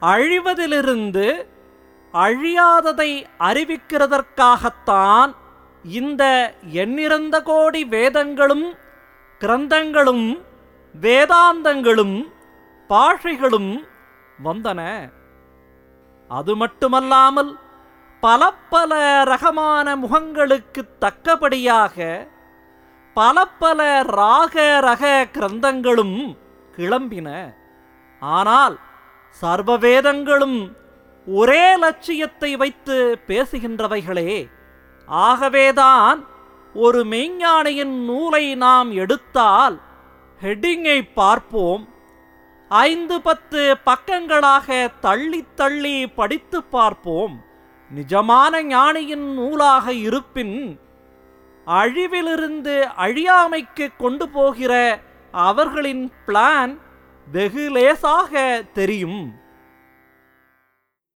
அழிவதிலிருந்து அழியாததை அறிவிக்கிறதற்காகத்தான் இந்த எண்ணிறந்த கோடி வேதங்களும் கிரந்தங்களும் வேதாந்தங்களும் பாஷைகளும் வந்தன அது மட்டுமல்லாமல் பல பல ரகமான முகங்களுக்கு தக்கபடியாக பல பல ராக ரக கிரந்தங்களும் கிளம்பின ஆனால் சர்வ வேதங்களும் ஒரே லட்சியத்தை வைத்து பேசுகின்றவைகளே ஆகவேதான் ஒரு மெய்ஞானியின் நூலை நாம் எடுத்தால் ஹெட்டிங்கை பார்ப்போம் ஐந்து பத்து பக்கங்களாக தள்ளி தள்ளி படித்து பார்ப்போம் நிஜமான ஞானியின் நூலாக இருப்பின் அழிவிலிருந்து அழியாமைக்கு கொண்டு போகிற அவர்களின் பிளான் வெகு லேசாக தெரியும்